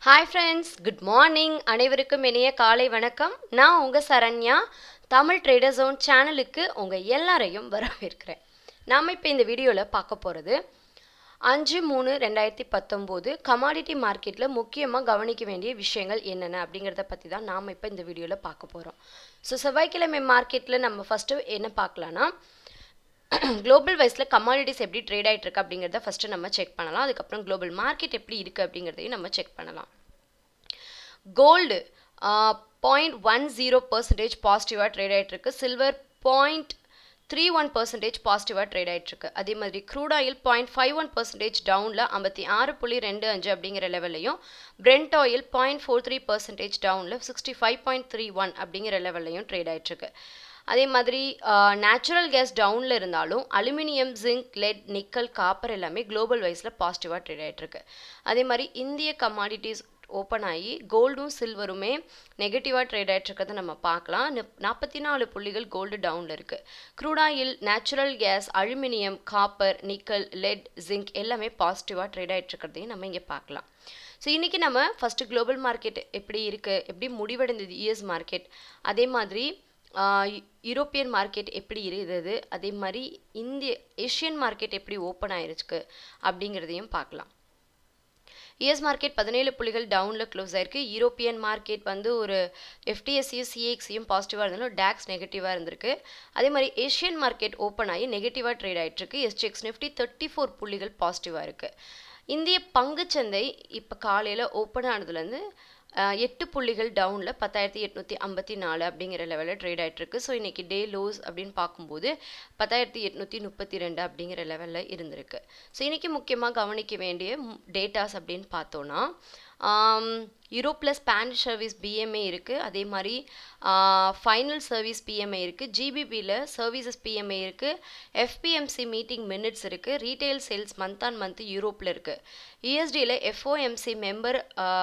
hi friends good morning அனைவருக்கும் இனிய காலை வணக்கம் நான் உங்கள் சரண்யா தமிழ் ட்ரேடர் ஜோன் சேனலுக்கு உங்கள் எல்லாரையும் வரவேற்கிறேன் நாம் இப்போ இந்த வீடியோவில் பார்க்க போகிறது அஞ்சு மூணு ரெண்டாயிரத்தி பத்தொம்போது கமாடிட்டி மார்க்கெட்டில் முக்கியமாக கவனிக்க வேண்டிய விஷயங்கள் என்னென்ன அப்படிங்கிறத பற்றி தான் நாம் இப்போ இந்த வீடியோவில் பார்க்க போகிறோம் ஸோ செவ்வாய்க்கிழமை மார்க்கெட்டில் நம்ம ஃபஸ்ட்டு என்ன பார்க்கலான்னா குளோபல் வைஸில் கமாடிட்டிஸ் எப்படி ட்ரேட் ஆகிட்டு இருக்கு அப்படிங்கிறத ஃபஸ்ட்டு நம்ம செக் பண்ணலாம் அதுக்கப்புறம் குளோபல் மார்க்கெட் எப்படி இருக்குது அப்படிங்கிறதையும் நம்ம செக் பண்ணலாம் gold point one zero percentage பாசிட்டிவாக ட்ரேட் ஆகிட்டு இருக்கு silver point three one percentage பாசிட்டிவாக ட்ரேட் ஆகிட்டு இருக்கு அதே மாதிரி crude oil point five one percentage டவுனில் ஐம்பத்தி ஆறு புள்ளி ரெண்டு அஞ்சு அப்படிங்கிற லெவல்லையும் brent oil point four three percentage டவுனில் sixty five point three one அப்படிங்கிற லெவல்லையும் ட்ரேட் ஆகிட்டு இருக்கு அதே மாதிரி நேச்சுரல் கேஸ் டவுனில் இருந்தாலும் aluminium zinc lead nickel copper எல்லாமே குளோபல் வைஸில் பாசிட்டிவாக ட்ரேட் ஆகிட்டுருக்கு அதே மாதிரி இந்திய கமாடிட்டிஸ் ஓப்பன் ஆகி கோல்டும் சில்வருமே நெகட்டிவாக ட்ரேட் ஆகிட்டுருக்கிறத நம்ம பார்க்கலாம் நாற்பத்தி நாலு புள்ளிகள் கோல்டு டவுனில் இருக்குது crude oil natural gas aluminium copper nickel lead zinc எல்லாமே பாசிட்டிவாக ட்ரேட் ஆகிட்டுருக்கிறதையும் நம்ம இங்கே பார்க்கலாம் ஸோ இன்றைக்கி நம்ம ஃபஸ்ட்டு குளோபல் மார்க்கெட் எப்படி இருக்குது எப்படி முடிவடைந்தது யூஎஸ் மார்க்கெட் அதே மாதிரி யூரோப்பியன் மார்க்கெட் எப்படி இருந்தது அதே மாதிரி இந்திய ஏஷியன் மார்க்கெட் எப்படி ஓப்பன் ஆயிருச்சு அப்படிங்கிறதையும் பார்க்கலாம் யூஎஸ் மார்க்கெட் பதினேழு புள்ளிகள் டவுனில் க்ளோஸ் ஆயிருக்கு யூரோப்பியன் மார்க்கெட் வந்து ஒரு எஃப்டிஎஸ்சியும் சிஎக்ஸியும் பாசிட்டிவாக இருந்தாலும் டேக்ஸ் நெகட்டிவாக இருந்திருக்கு அதே மாதிரி ஏஷியன் மார்க்கெட் ஓப்பன் ஆகி நெகட்டிவாக ட்ரேட் ஆகிட்டுருக்கு எஸ்டிஎக்ஸ் நிஃப்டி தேர்ட்டி ஃபோர் புள்ளிகள் பாசிட்டிவாக இருக்குது இந்திய பங்குச்சந்தை இப்போ காலையில் ஓப்பன் ஆனதுலேருந்து எட்டு புள்ளிகள் டவுனில் பத்தாயிரத்தி எட்நூற்றி ஐம்பத்தி நாலு அப்படிங்கிற லெவலில் ட்ரேட் ஆகிட்டுருக்கு ஸோ இன்றைக்கி டே லோஸ் அப்படின்னு பார்க்கும்போது பத்தாயிரத்தி எட்நூற்றி முப்பத்தி ரெண்டு அப்படிங்கிற லெவலில் இருந்திருக்கு ஸோ இன்றைக்கி முக்கியமாக கவனிக்க வேண்டிய டேட்டாஸ் அப்படின்னு பார்த்தோன்னா யூரோப்பில் ஸ்பானிஷ் சர்வீஸ் பிஎம்ஏ இருக்குது அதே மாதிரி ஃபைனல் சர்வீஸ் பிஎம்ஏ இருக்குது ஜிபிபியில் சர்வீசஸ் பிஎம்ஏ இருக்குது எஃபிஎம்சி மீட்டிங் மினிட்ஸ் இருக்குது retail sales month on month யூரோப்பில் இருக்குது யூஎஸ்டியில் எஃப்ஓஎம்சி மெம்பர்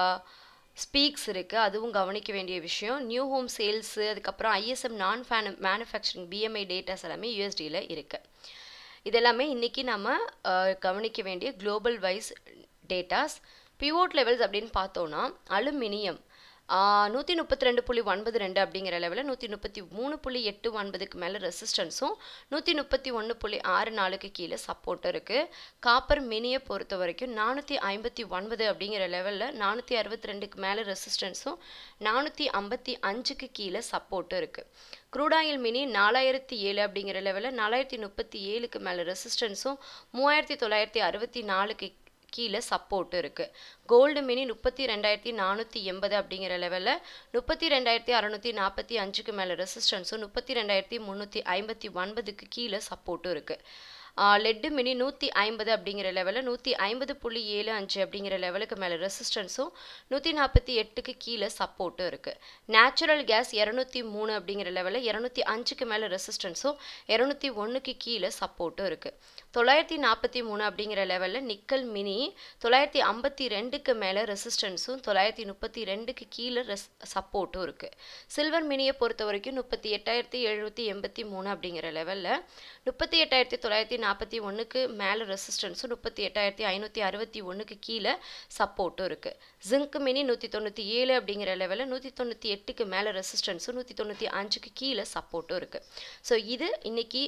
ஸ்பீக்ஸ் இருக்குது அதுவும் கவனிக்க வேண்டிய விஷயம் நியூ ஹோம் சேல்ஸு அதுக்கப்புறம் ISM non farm manufacturing PMI datas எல்லாமே யூஎஸ்டியில் இருக்குது இதெல்லாமே இன்றைக்கி நம்ம கவனிக்க வேண்டிய global wise datas pivot levels அப்படின்னு பார்த்தோன்னா அலுமினியம் நூற்றி முப்பத்தி ரெண்டு புள்ளி ஒன்பது ரெண்டு அப்படிங்கிற லெவலில் நூற்றி முப்பத்தி மூணு புள்ளி எட்டு ஒன்பதுக்கு மேலே ரெசிஸ்டன்ஸும் நூற்றி முப்பத்தி ஒன்று புள்ளி ஆறு நாலுக்கு கீழே சப்போர்ட்டும் இருக்குது காப்பர் மினியை பொறுத்த வரைக்கும் நானூற்றி ஐம்பத்தி ஒன்பது அப்படிங்கிற லெவலில் நானூற்றி அறுபத்தி ரெண்டுக்கு மேலே ரெசிஸ்டன்ஸும் நானூற்றி ஐம்பத்தி அஞ்சுக்கு கீழே சப்போர்ட்டும் இருக்குது க்ரூடாயில் மினி நாலாயிரத்தி ஏழு அப்படிங்கிற லெவலில் நாலாயிரத்தி முப்பத்தி ஏழுக்கு மேலே ரெசிஸ்டன்ஸும் மூவாயிரத்தி தொள்ளாயிரத்தி அறுபத்தி நாலுக்கு கீழே சப்போர்ட் இருக்குது கோல்டு மினி முப்பத்தி ரெண்டாயிரத்தி நானூற்றி எண்பது அப்படிங்கிற லெவலில் முப்பத்தி ரெண்டாயிரத்தி அறநூற்றி நாற்பத்தி அஞ்சுக்கு மேலே ரெசிஸ்டன்ஸும் முப்பத்தி ரெண்டாயிரத்தி முந்நூற்றி ஐம்பத்தி ஒன்பதுக்கு கீழே சப்போர்ட்டும் இருக்குது லெட்டு மினி நூற்றி ஐம்பது அப்படிங்கிற லெவலில் நூற்றி ஐம்பது புள்ளி ஏழு அஞ்சு அப்படிங்கிற லெவலுக்கு மேலே ரெசிஸ்டன்ஸும் நூற்றி நாற்பத்தி எட்டுக்கு கீழே சப்போர்ட்டும் இருக்குது நேச்சுரல் கேஸ் இரநூத்தி மூணு அப்படிங்கிற லெவலில் இரநூத்தி அஞ்சுக்கு மேலே ரெசிஸ்டன்ஸும் இரநூத்தி ஒன்றுக்கு கீழே சப்போர்ட்டும் இருக்குது தொள்ளாயிரத்தி நாற்பத்தி மூணு அப்படிங்கிற லெவலில் நிக்கல் மினி தொள்ளாயிரத்தி ஐம்பத்தி ரெண்டுக்கு மேலே ரெசிஸ்டன்ஸும் தொள்ளாயிரத்தி முப்பத்தி ரெண்டுக்கு கீழே ரெஸ் சப்போர்ட்டும் இருக்குது சில்வர் மினியை பொறுத்த வரைக்கும் முப்பத்தி எட்டாயிரத்தி எழுநூற்றி எண்பத்தி மூணு அப்படிங்கிற லெவலில் முப்பத்தி எட்டாயிரத்தி தொள்ளாயிரத்தி நாற்பத்தி ஒன்றுக்கு மேலே ரெசிஸ்டன்ஸும் முப்பத்தி எட்டாயிரத்தி ஐநூற்றி அறுபத்தி ஒன்றுக்கு கீழே சப்போர்ட்டும் இருக்குது ஜிங்க் மினி நூற்றி தொண்ணூற்றி ஏழு அப்படிங்கிற லெவலில் நூற்றி தொண்ணூற்றி எட்டுக்கு மேலே ரெசிஸ்டன்ஸும் நூற்றி தொண்ணூற்றி அஞ்சுக்கு கீழே சப்போர்ட்டும் இருக்குது ஸோ இது இன்றைக்கி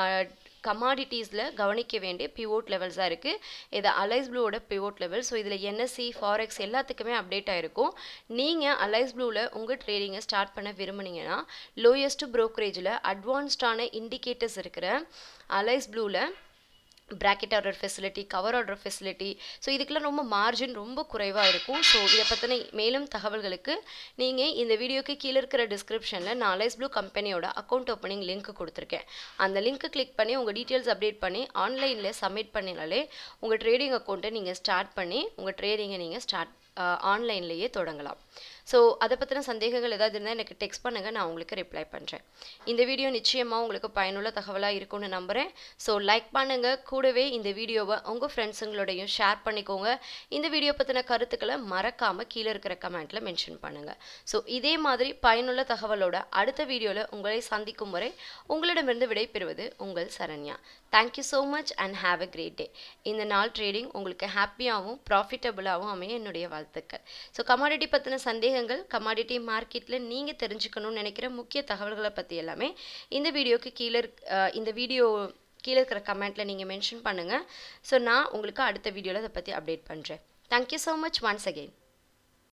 கமாடிட்டிஸில் கவனிக்க வேண்டிய பிவோட் லெவல்ஸாக இருக்குது இது அலைஸ் ப்ளூவோட பிவோட் லெவல் ஸோ இதில் என்எஸ்சி ஃபாரெக்ஸ் எல்லாத்துக்குமே அப்டேட் ஆகிருக்கும் நீங்கள் அலைஸ் ப்ளூவில் உங்கள் ட்ரேடிங்கை ஸ்டார்ட் பண்ண விரும்புனீங்கன்னா லோயஸ்ட் ப்ரோக்கரேஜில் அட்வான்ஸ்டான இண்டிகேட்டர்ஸ் இருக்கிற அலைஸ் ப்ளூவில் bracket order facility cover order facility so இதுக்கெல்லாம் ரொம்ப மார்ஜின் ரொம்ப குறைவாக இருக்கும் ஸோ இதை பற்றின மேலும் தகவல்களுக்கு நீங்கள் இந்த வீடியோக்கு கீழே இருக்கிற டிஸ்கிரிப்ஷனில் நான் அலைஸ் ப்ளூ கம்பெனியோட அக்கௌண்ட் ஓப்பனிங் லிங்க் கொடுத்துருக்கேன் அந்த லிங்க்கு கிளிக் பண்ணி உங்கள் டீட்டெயில்ஸ் அப்டேட் பண்ணி ஆன்லைனில் சப்மிட் பண்ணினாலே உங்கள் ட்ரேடிங் அக்கௌண்ட்டை நீங்கள் ஸ்டார்ட் பண்ணி உங்கள் ட்ரேடிங்கை நீங்கள் ஸ்டார்ட் ஆன்லைன்லேயே தொடங்கலாம் ஸோ அதை பற்றின சந்தேகங்கள் ஏதாவது இருந்தால் எனக்கு டெக்ஸ்ட் பண்ணுங்கள் நான் உங்களுக்கு ரிப்ளை பண்ணுறேன் இந்த வீடியோ நிச்சயமாக உங்களுக்கு பயனுள்ள தகவலாக இருக்கும்னு நம்புகிறேன் ஸோ லைக் பண்ணுங்கள் கூடவே இந்த வீடியோவை உங்கள் ஃப்ரெண்ட்ஸுங்களோடையும் ஷேர் பண்ணிக்கோங்க இந்த வீடியோ பற்றின கருத்துக்களை மறக்காமல் கீழே இருக்கிற கமெண்ட்டில் மென்ஷன் பண்ணுங்கள் ஸோ இதே மாதிரி பயனுள்ள தகவலோட அடுத்த வீடியோவில் உங்களை சந்திக்கும் வரை உங்களிடமிருந்து விடைபெறுவது உங்கள் Saranya thank you so much and have a great day இந்த நாள் ட்ரேடிங் உங்களுக்கு ஹாப்பியாகவும் ப்ராஃபிட்டபுளாகவும் அமைய என்னுடைய வாழ்த்துக்கள் ஸோ கமாடிட்டி பற்றின சந்தேகங்கள் கமாடிட்டி மார்க்கெட்டில் நீங்கள் தெரிஞ்சுக்கணும்னு நினைக்கிற முக்கிய தகவல்களை பற்றி எல்லாமே இந்த வீடியோக்கு கீழே இருக்- அஹ் இந்த வீடியோ கீழே இருக்கிற கமெண்ட்டில் நீங்கள் மென்ஷன் பண்ணுங்கள் ஸோ நான் உங்களுக்கு அடுத்த வீடியோவில் அதை பற்றி அப்டேட் பண்ணுறேன் thank you so much once again